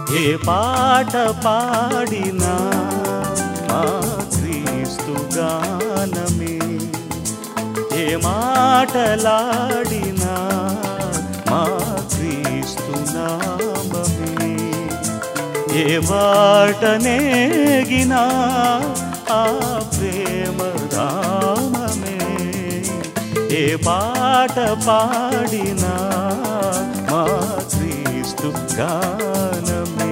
ఏ పాట పాడినా మా క్రీస్తు గానమే ఏ మాటలాడినా మా క్రీస్తు నామమే ఏ మాట నేగినా ఆ ప్రేమ రామమే ఏ పాట పాడినా మా క్రీస్తు గానమే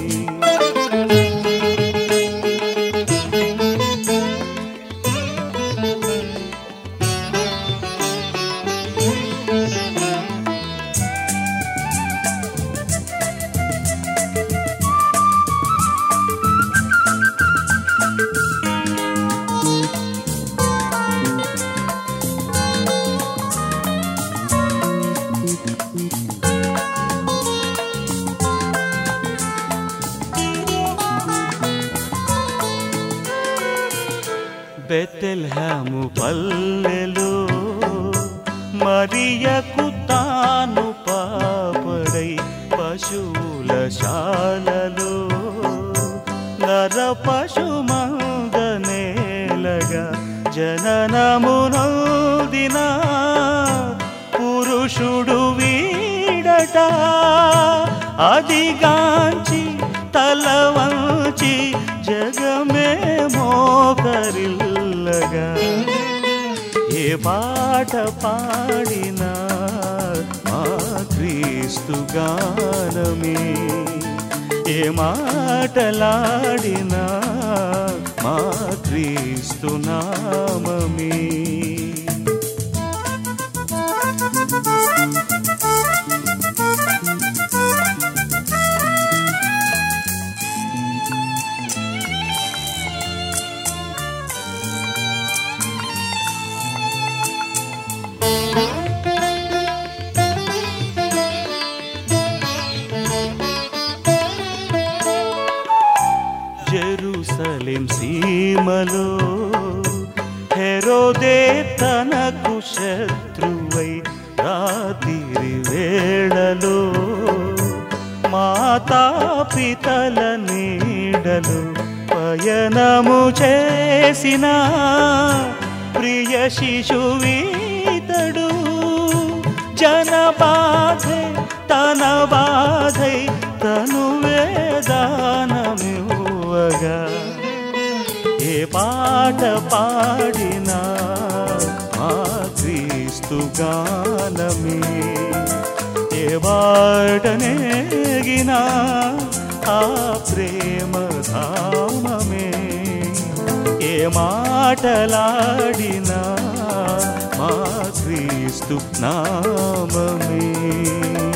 బెతెల్హాము పల్లెలో మరియకు తాను పాపడై పశువుల శాలలో నర పశు మందనేలగా జననమునోదిన పురుషుడు వీడట అదిగాంచి తల వంచి జగమే మోకరిల్లగా ఏ పాట పాడినా మా క్రీస్తు గానమే ఏ మాటలాడినా మా క్రీస్తు నామమే జెరూసలేం సీమలో హెరోదే తనకు శత్రువై రాత్రి వేళలో మాతా పితల నీడలు పయనము చేసిన ప్రియ శిశువీతడు జన బాధే తన బాధై తను వేదానమివ్వగా ఏ పాట పాడినా మా క్రీస్తు గానమే ఏ బాట నేగినా ఆ ప్రేమ ధామమే ఏ మాటలాడినా మా క్రీస్తు నామమే